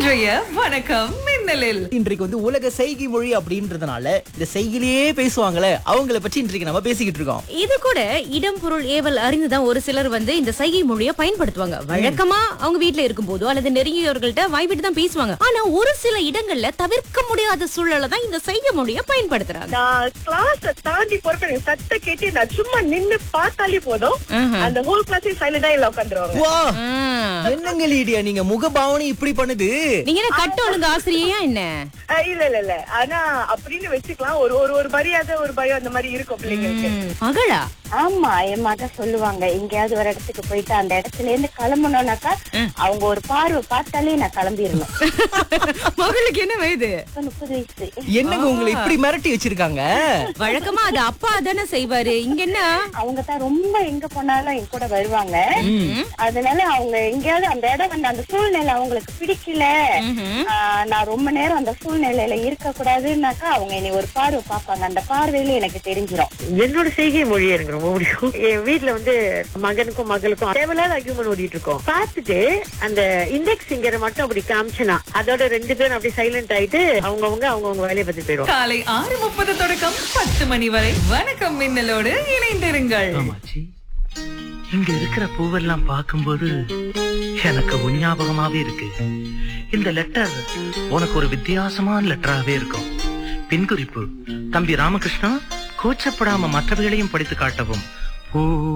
இன்றைய வணக்கம் மின்னலில் இன்றைக்கு வந்து உலக செய்கை மொழி அப்படின்றதுனால இந்த செய்கையிலேயே பேசுவாங்களே அவங்கள பற்றி இன்றைக்கு நம்ம பேசிக்கிட்டு இருக்கோம் இது கூட இடம் பொருள் ஏவல் அறிந்துதான் ஒரு சிலர் வந்து இந்த சைகை மொழியை பயன்படுத்துவாங்க வழக்கமா அவங்க வீட்ல இருக்கும் போதோ அல்லது நெருங்கியவர்கள்ட்ட வாய்விட்டு தான் பேசுவாங்க ஆனா ஒரு சில இடங்கள்ல தவிர்க்க முடியாத சூழல்ல தான் இந்த சைகை மொழியை பயன்படுத்துறாங்க நான் கிளாஸ் தாண்டி போறப்ப எனக்கு சத்த கேட்டு நான் சும்மா நின்னு பார்த்தாலே போதும் அந்த ஹோல் கிளாஸே சைலண்டா இல்ல உட்காந்துருவாங்க வா ஆ. என்னங்க லீடியா நீங்க முகபாவனை இப்படி பண்ணுது நீங்க என்ன கட்ட ஒழுங்கு ஆசிரியையா என்ன இல்ல இல்ல இல்ல ஆனா அப்படின்னு வச்சுக்கலாம் ஒரு ஒரு ஒரு மரியாதை ஒரு பயம் அந்த மாதிரி இருக்கும் பிள்ளைங்களுக்கு ம், மகளா ஆமா என் மக சொல்லுவாங்க எங்கேயாவது ஒரு இடத்துக்கு போயிட்டு அந்த இடத்துல இருந்து கிளம்பணும்னாக்கா அவங்க ஒரு பார்வை பார்த்தாலே நான் கிளம்பிடணும் மகளுக்கு என்ன வயது இப்ப முப்பது வயசு என்னங்க உங்களை இப்படி மிரட்டி வச்சிருக்காங்க வழக்கமா அது அப்பா தானே செய்வாரு இங்க என்ன அவங்க தான் ரொம்ப எங்க போனாலும் என் கூட வருவாங்க அதனால அவங்க எங்கேயாவது அந்த இடம் வந்து அந்த சூழ்நிலை அவங்களுக்கு பிடிக்கல ஆஹ், நான் ரொம்ப நேரம் அந்த சூழ்நிலையில இருக்க கூடாதுன்னாக்கா அவங்க என்னை ஒரு பார்வை பார்ப்பாங்க அந்த பார்வையில எனக்கு தெரிஞ்சிடும் என்னோட செய்கை மொழி எனக்கு ரொம்ப பிடிக்கும் என் வீட்ல வந்து மகனுக்கும் மகளுக்கும் தேவையில்லாத அக்யூமெண்ட் ஓடிட்டு இருக்கோம் பார்த்துட்டு அந்த இண்டெக்ஸ் சிங்கரை மட்டும் அப்படி காமிச்சனா அதோட ரெண்டு பேரும் அப்படியே சைலண்ட் ஆயிட்டு அவங்கவங்க அவங்கவங்க வேலையை பத்தி போயிடும் காலை ஆறு முப்பது தொடக்கம் பத்து மணி வரை வணக்கம் மின்னலோடு இணைந்திருங்கள் ஆமாச்சி இங்க இருக்கிற பூவெல்லாம் பார்க்கும்போது எனக்கு உன் ஞாபகமாவே இருக்கு இந்த லெட்டர் உனக்கு ஒரு வித்தியாசமான லெட்டராவே இருக்கும் பின்குறிப்பு தம்பி ராமகிருஷ்ணா கூச்சப்படாம மற்றவைகளையும் படித்து காட்டவும் பூ